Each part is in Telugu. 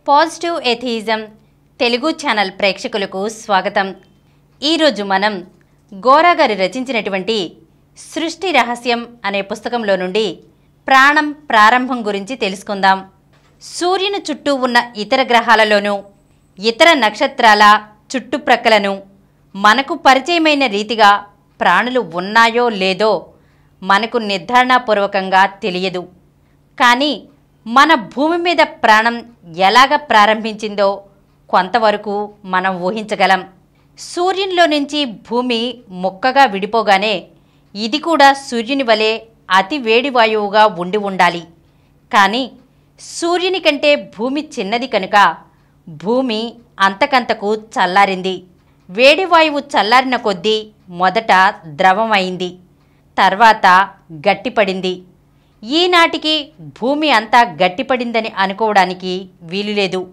పాజిటివ్ ఎథియిజం తెలుగు ఛానల్ ప్రేక్షకులకు స్వాగతం ఈరోజు మనం గోరా గారు రచించినటువంటి సృష్టి రహస్యం అనే పుస్తకంలో నుండి ప్రాణం ప్రారంభం గురించి తెలుసుకుందాం సూర్యుని చుట్టూ ఉన్న ఇతర గ్రహాలలోనూ ఇతర నక్షత్రాల చుట్టుప్రక్కలను మనకు పరిచయమైన రీతిగా ప్రాణులు ఉన్నాయో లేదో మనకు నిర్ధారణాపూర్వకంగా తెలియదు కానీ మన భూమి మీద ప్రాణం ఎలాగ ప్రారంభించిందో కొంతవరకు మనం ఊహించగలం సూర్యునిలో నుంచి భూమి ముక్కగా విడిపోగానే ఇది కూడా సూర్యుని వలె అతి వేడి వాయువుగా ఉండి ఉండాలి కానీ సూర్యుని కంటే భూమి చిన్నది కనుక భూమి అంతకంతకు చల్లారింది వేడి వాయువు చల్లారిన కొద్దీ మొదట ద్రవమైంది తర్వాత గట్టిపడింది ఈనాటికి భూమి అంతా గట్టిపడిందని అనుకోవడానికి వీలులేదు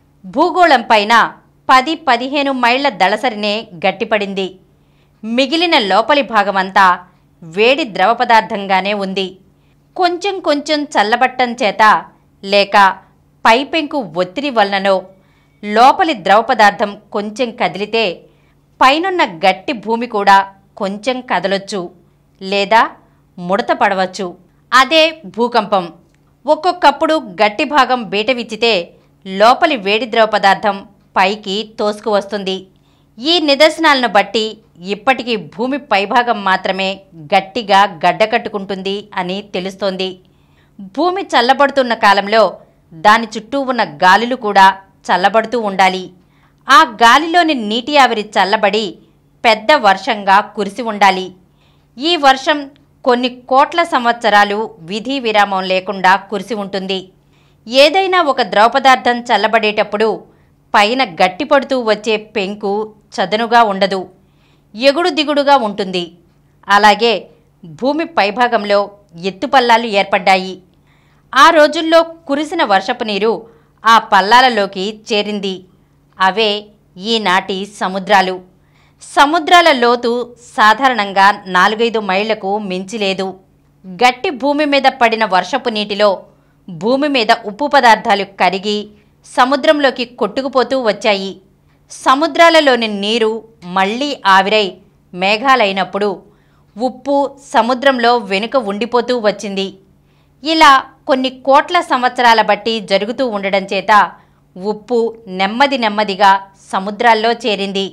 భూగోళం పైన పది పదిహేను మైళ్ళ దళసరినే గట్టిపడింది మిగిలిన లోపలి భాగమంతా వేడి ద్రవ పదార్థంగానే ఉంది కొంచెం కొంచెం చల్లబట్టం చేత లేక పైపెంకు ఒత్తిడి వలననో లోపలి ద్రవ పదార్థం కొంచెం కదిలితే పైనున్న గట్టి భూమి కూడా కొంచెం కదలొచ్చు లేదా ముడత పడవచ్చు అదే భూకంపం ఒక్కొక్కప్పుడు గట్టి భాగం బీట విచ్చితే లోపలి వేడి ద్రవ పదార్థం పైకి తోసుకు వస్తుంది ఈ నిదర్శనాలను బట్టి ఇప్పటికీ భూమి పైభాగం మాత్రమే గట్టిగా గడ్డకట్టుకుంటుంది అని తెలుస్తోంది భూమి చల్లబడుతున్న కాలంలో దాని చుట్టూ ఉన్న గాలులు కూడా చల్లబడుతూ ఉండాలి ఆ గాలిలోని నీటి ఆవిరి చల్లబడి పెద్ద వర్షంగా కురిసి ఉండాలి ఈ వర్షం కొన్ని కోట్ల సంవత్సరాలు విధి విరామం లేకుండా కురిసి ఉంటుంది ఏదైనా ఒక ద్రవ పదార్థం చల్లబడేటప్పుడు పైన గట్టిపడుతూ వచ్చే పెంకు చదనుగా ఉండదు ఎగుడు దిగుడుగా ఉంటుంది అలాగే భూమి పైభాగంలో ఎత్తుపల్లాలు ఏర్పడ్డాయి ఆ రోజుల్లో కురిసిన వర్షపు నీరు ఆ పల్లాలలోకి చేరింది అవే ఈనాటి సముద్రాలు సముద్రాల లోతు సాధారణంగా నాలుగైదు మైళ్లకు మించి లేదు గట్టి భూమి మీద పడిన వర్షపు నీటిలో భూమి మీద ఉప్పు పదార్థాలు కరిగి సముద్రంలోకి కొట్టుకుపోతూ వచ్చాయి సముద్రాలలోని నీరు మళ్ళీ ఆవిరై మేఘాలైనప్పుడు ఉప్పు సముద్రంలో వెనుక ఉండిపోతూ వచ్చింది ఇలా కొన్ని కోట్ల సంవత్సరాల బట్టి జరుగుతూ ఉండడం చేత ఉప్పు నెమ్మది నెమ్మదిగా సముద్రాల్లో చేరింది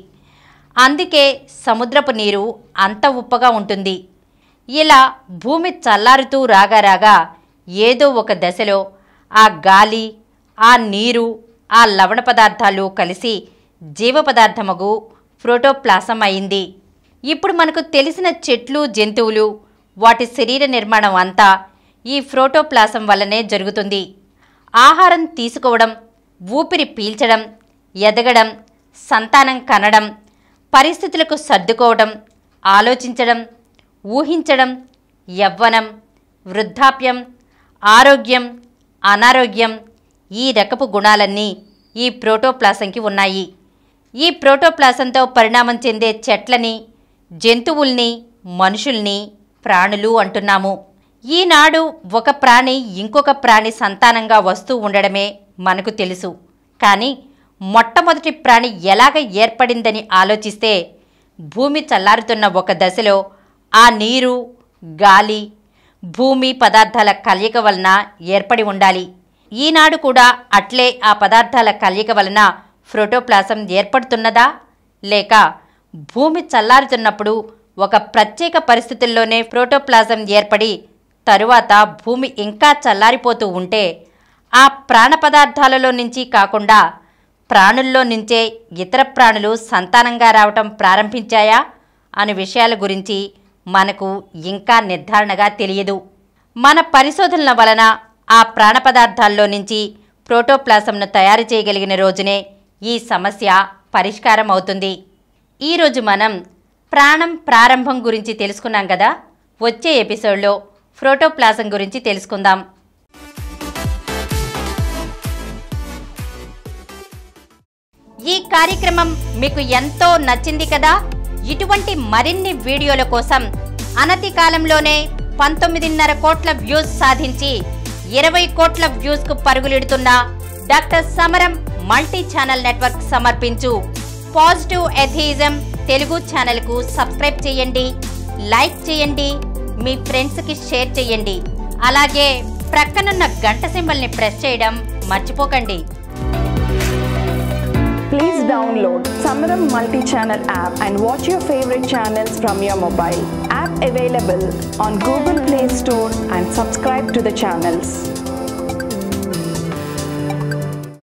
అందుకే సముద్రపు నీరు అంత ఉప్పగా ఉంటుంది ఇలా భూమి చల్లారుతూ రాగా రాగా ఏదో ఒక దశలో ఆ గాలి ఆ నీరు ఆ లవణ పదార్థాలు కలిసి జీవ పదార్థమగు ప్రోటోప్లాసం అయింది ఇప్పుడు మనకు తెలిసిన చెట్లు జంతువులు వాటి శరీర నిర్మాణం అంతా ఈ ప్రోటోప్లాసం వల్లనే జరుగుతుంది ఆహారం తీసుకోవడం ఊపిరి పీల్చడం ఎదగడం సంతానం కనడం పరిస్థితులకు సర్దుకోవడం ఆలోచించడం ఊహించడం యవ్వనం వృద్ధాప్యం ఆరోగ్యం అనారోగ్యం ఈ రకపు గుణాలన్నీ ఈ ప్రోటోప్లాసంకి ఉన్నాయి ఈ ప్రోటోప్లాసంతో పరిణామం చెందే చెట్లని జంతువుల్ని మనుషుల్ని ప్రాణులు అంటున్నాము ఈనాడు ఒక ప్రాణి ఇంకొక ప్రాణి సంతానంగా వస్తూ ఉండడమే మనకు తెలుసు కానీ మొట్టమొదటి ప్రాణి ఎలాగ ఏర్పడిందని ఆలోచిస్తే భూమి చల్లారుతున్న ఒక దశలో ఆ నీరు గాలి భూమి పదార్థాల కలయిక వలన ఏర్పడి ఉండాలి ఈనాడు కూడా అట్లే ఆ పదార్థాల కలయిక వలన ప్రోటోప్లాసం ఏర్పడుతున్నదా లేక భూమి చల్లారుతున్నప్పుడు ఒక ప్రత్యేక పరిస్థితుల్లోనే ప్రోటోప్లాజం ఏర్పడి తరువాత భూమి ఇంకా చల్లారిపోతూ ఉంటే ఆ ప్రాణ పదార్థాలలో నుంచి కాకుండా ప్రాణుల్లో నుంచే ఇతర ప్రాణులు సంతానంగా రావటం ప్రారంభించాయా అనే విషయాల గురించి మనకు ఇంకా నిర్ధారణగా తెలియదు మన పరిశోధనల వలన ఆ ప్రాణ పదార్థాల్లో నుంచి ప్రోటోప్లాసంను తయారు చేయగలిగిన రోజునే ఈ సమస్య పరిష్కారం అవుతుంది ఈరోజు మనం ప్రాణం ప్రారంభం గురించి తెలుసుకున్నాం కదా వచ్చే ఎపిసోడ్లో ప్రోటోప్లాజం గురించి తెలుసుకుందాం ఈ కార్యక్రమం మీకు ఎంతో నచ్చింది కదా ఇటువంటి మరిన్ని వీడియోల కోసం అనతి కాలంలోనే పంతొమ్మిదిన్నర కోట్ల వ్యూస్ సాధించి ఇరవై కోట్ల వ్యూస్కు పరుగులెడుతున్న doctor Samaram multi channel network సమర్పించు పాజిటివ్ ఎథియిజం తెలుగు ఛానల్కు సబ్స్క్రైబ్ చేయండి లైక్ చేయండి మీ ఫ్రెండ్స్కి షేర్ చేయండి అలాగే ప్రక్కనున్న గంట సింబల్ని ప్రెస్ చేయడం మర్చిపోకండి Please download Samaram multi-channel app and watch your favorite channels from your mobile. App available on Google Play Store and subscribe to the channels.